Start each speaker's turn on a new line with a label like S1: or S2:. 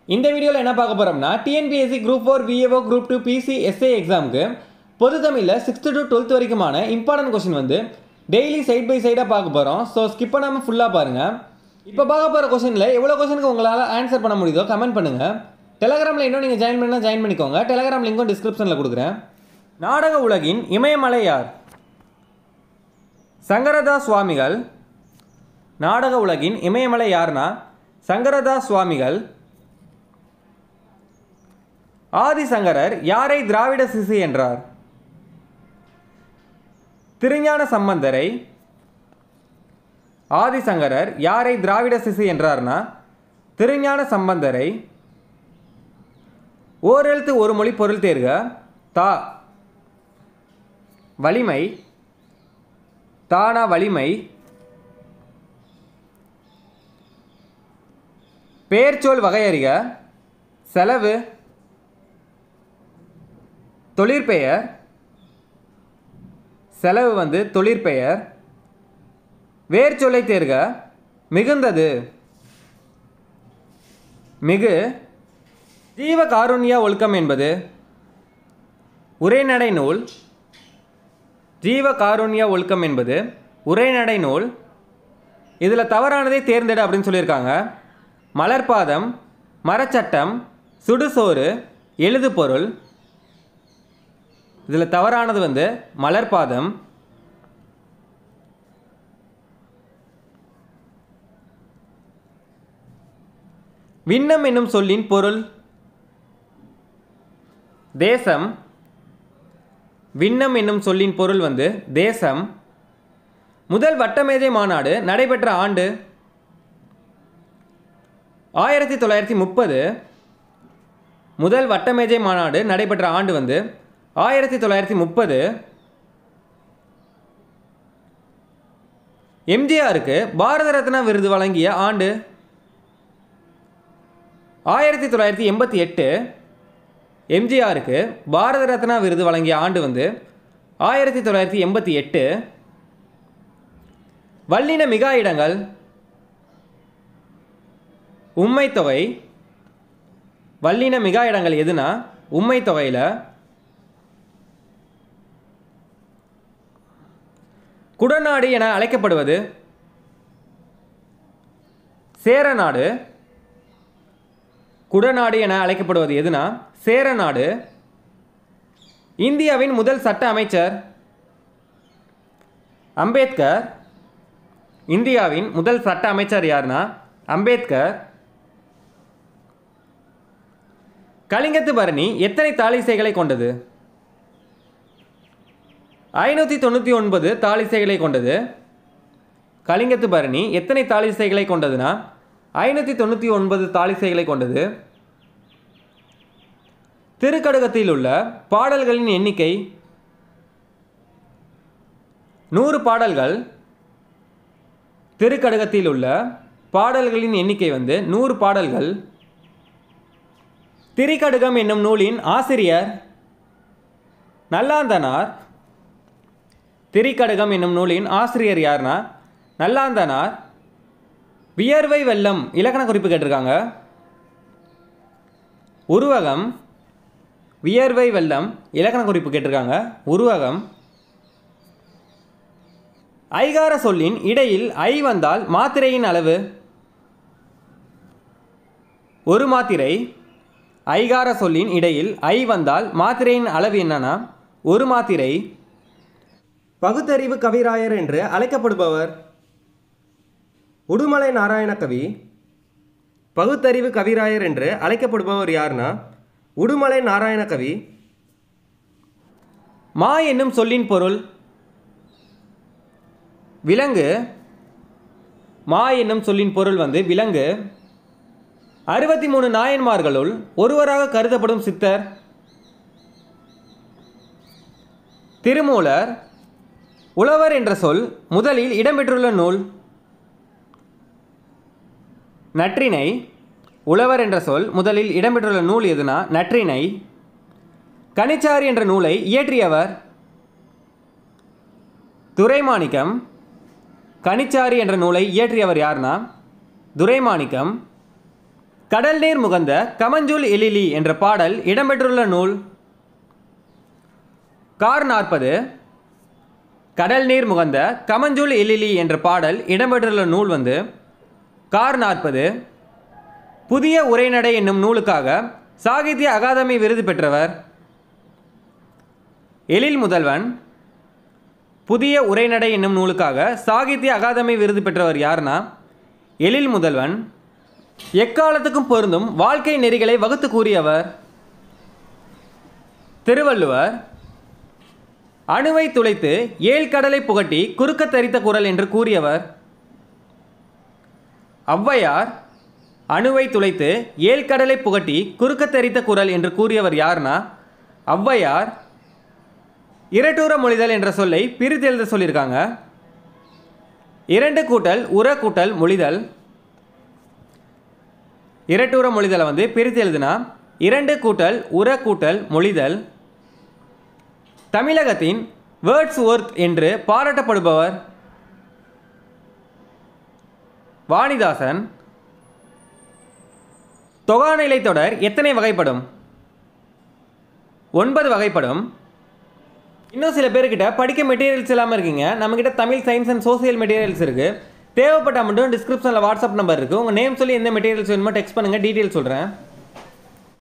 S1: இந்த வீடியோவில் என்ன பார்க்க போகிறோம்னா TNPSC group four VAO group two PC SA எக்ஸாமுக்கு பொது தமிழில் சிக்ஸ்த்து டு டுவெல்த் வரைக்குமான இம்பார்ட்டன்ட் கொஸ்டின் வந்து டெய்லி சைட் பை சைடாக பார்க்க போகிறோம் ஸோ ஸ்கிப் பண்ணாமல் ஃபுல்லாக பாருங்கள் இப்போ பார்க்க போகிற கொஸ்டினில் எவ்வளோ கொஸ்டினுக்கு உங்களால் ஆன்சர் பண்ண முடியுதோ கமெண்ட் பண்ணுங்கள் டெலகிராமில் இன்னும் நீங்கள் ஜாயின் பண்ணால் ஜாயின் பண்ணிக்கோங்க டெலகிராம் லிங்க்கும் டிஸ்கிரிப்ஷனில் கொடுக்குறேன் நாடக உலகின் இமயமலை யார் சங்கரதாஸ் சுவாமிகள் நாடக உலகின் இமயமலை யாருன்னா சங்கரதாஸ் சுவாமிகள் ஆதிசங்கரர் யாரை திராவிட சிசு என்றார் திருஞான சம்பந்தரை ஆதிசங்கரர் யாரை திராவிட சிசு என்றார்னா திருஞான சம்பந்தரை ஓரெழுத்து ஒரு மொழி பொருள் தேர்க தா வலிமை தானா வலிமை பெயர்ச்சொல் வகையறிக செலவு தொழிற்பெயர் செலவு வந்து தொழிற்பெயர் வேர்ச்சொல்லை தேர்க மிகுந்தது மிகு ஜீவ காருண்ய ஒழுக்கம் என்பது உரைநடை நூல் ஜீவ காருண்ய ஒழுக்கம் என்பது உரைநடை நூல் இதில் தவறானதை தேர்ந்தெடு அப்படின்னு சொல்லியிருக்காங்க மலர்பாதம் மரச்சட்டம் சுடுசோறு எழுது பொருள் இதில் தவறானது வந்து மலர்பாதம் விண்ணம் என்னும் சொல்லின் பொருள் தேசம் விண்ணம் என்னும் சொல்லின் பொருள் வந்து தேசம் முதல் வட்டமேஜை மாநாடு நடைபெற்ற ஆண்டு ஆயிரத்தி தொள்ளாயிரத்தி முப்பது முதல் வட்டமேஜை மாநாடு நடைபெற்ற ஆண்டு வந்து ஆயிரத்தி தொள்ளாயிரத்தி முப்பது எம்ஜிஆருக்கு பாரத ரத்னா விருது வழங்கிய ஆண்டு ஆயிரத்தி தொள்ளாயிரத்தி எண்பத்தி எட்டு எம்ஜிஆருக்கு பாரத ரத்னா விருது வழங்கிய ஆண்டு வந்து ஆயிரத்தி தொள்ளாயிரத்தி எண்பத்தி எட்டு வல்லின மிகா இடங்கள் உம்மை தொகை வல்லின மிகா இடங்கள் எதுனா உம்மை தொகையில் குடநாடு என அழைக்கப்படுவது சேரநாடு குடநாடு என அழைக்கப்படுவது எதுனா சேரநாடு இந்தியாவின் முதல் சட்ட அமைச்சர் அம்பேத்கர் இந்தியாவின் முதல் சட்ட அமைச்சர் யாருன்னா அம்பேத்கர் கலிங்கத்து பரணி எத்தனை தாளிசைகளை கொண்டது ஐநூற்றி தொண்ணூற்றி ஒன்பது தாளிசைகளை கொண்டது கலிங்கத்து பரணி எத்தனை தாளிசைகளை கொண்டதுன்னா ஐநூற்றி தொண்ணூற்றி ஒன்பது தாளிசைகளை கொண்டது திருக்கடுகத்தில் உள்ள பாடல்களின் எண்ணிக்கை நூறு பாடல்கள் திருக்கடுகத்தில் உள்ள பாடல்களின் எண்ணிக்கை வந்து நூறு பாடல்கள் திரிகடுகம் என்னும் நூலின் ஆசிரியர் நல்லாந்தனார் திரிகடுகம் என்னும் நூலின் ஆசிரியர் யாருன்னா நல்லாந்தனார் வியர்வை வெள்ளம் இலக்கண குறிப்பு கேட்டிருக்காங்க உருவகம் வியர்வை வெள்ளம் இலக்கண குறிப்பு கேட்டிருக்காங்க உருவகம் ஐகார சொல்லின் இடையில் ஐ வந்தால் மாத்திரையின் அளவு ஒரு மாத்திரை ஐகார சொல்லின் இடையில் ஐ வந்தால் மாத்திரையின் அளவு என்னன்னா ஒரு மாத்திரை பகுத்தறிவு கவிராயர் என்று அழைக்கப்படுபவர் உடுமலை நாராயண கவி பகுத்தறிவு கவிராயர் என்று அழைக்கப்படுபவர் யாருன்னா உடுமலை நாராயண கவி மா என்னும் சொல்லின் பொருள் விலங்கு மா என்னும் சொல்லின் பொருள் வந்து விலங்கு அறுபத்தி மூணு நாயன்மார்களுள் ஒருவராக கருதப்படும் சித்தர் திருமூலர் உழவர் என்ற சொல் முதலில் இடம்பெற்றுள்ள நூல் நற்றினை உழவர் என்ற சொல் முதலில் இடம்பெற்றுள்ள நூல் எதுனா நற்றினை கனிச்சாறு என்ற நூலை இயற்றியவர் துரைமாணிக்கம் கனிச்சாறு என்ற நூலை இயற்றியவர் யாருன்னா துரைமாணிக்கம் கடல் நீர் முகந்த கமஞ்சூல் எழிலி என்ற பாடல் இடம்பெற்றுள்ள நூல் கார் நாற்பது கடல் நீர் முகந்த கமஞ்சூல் எழிலி என்ற பாடல் இடம்பெற்றுள்ள நூல் வந்து கார் நாற்பது புதிய உரைநடை என்னும் நூலுக்காக சாகித்ய அகாதமி விருது பெற்றவர் எழில் முதல்வன் புதிய உரைநடை என்னும் நூலுக்காக சாகித்ய அகாதமி விருது பெற்றவர் யாருன்னா எழில் முதல்வன் எக்காலத்துக்கும் பொருந்தும் வாழ்க்கை நெறிகளை வகுத்து கூறியவர் திருவள்ளுவர் அணுவை துளைத்து ஏழ் கடலை புகட்டி குறுக்கத் தரித்த குரல் என்று கூறியவர் ஔவையார் அணுவை துளைத்து ஏழ் கடலை புகட்டி குறுக்கத் தரித்த குரல் என்று கூறியவர் யாருன்னா ஔவையார் இரட்டூர மொழிதல் என்ற சொல்லை பிரித்து எழுத சொல்லியிருக்காங்க இரண்டு கூட்டல் உர கூட்டல் மொழிதல் இரட்டூர மொழிதலை வந்து பிரித்து எழுதுனா இரண்டு கூட்டல் உர கூட்டல் மொழிதல் தமிழகத்தின் வேர்ட்ஸ் ஒர்த் என்று பாராட்டப்படுபவர் வாணிதாசன் தொகாநிலை தொடர் எத்தனை வகைப்படும் ஒன்பது வகைப்படும் இன்னும் சில பேர்கிட்ட படிக்க மெட்டீரியல்ஸ் இல்லாமல் இருக்கீங்க நம்மக்கிட்ட Tamil science and social materials இருக்குது தேவைப்பட்டால் மட்டும் டிஸ்கிரிப்ஷனில் வாட்ஸ்அப் நம்பர் இருக்குது உங்கள் நேம் சொல்லி எந்த மெட்டீரியல்ஸ் வேணுமோ டெக்ஸ்ட் பண்ணுங்கள் டீட்டெயில் சொல்கிறேன்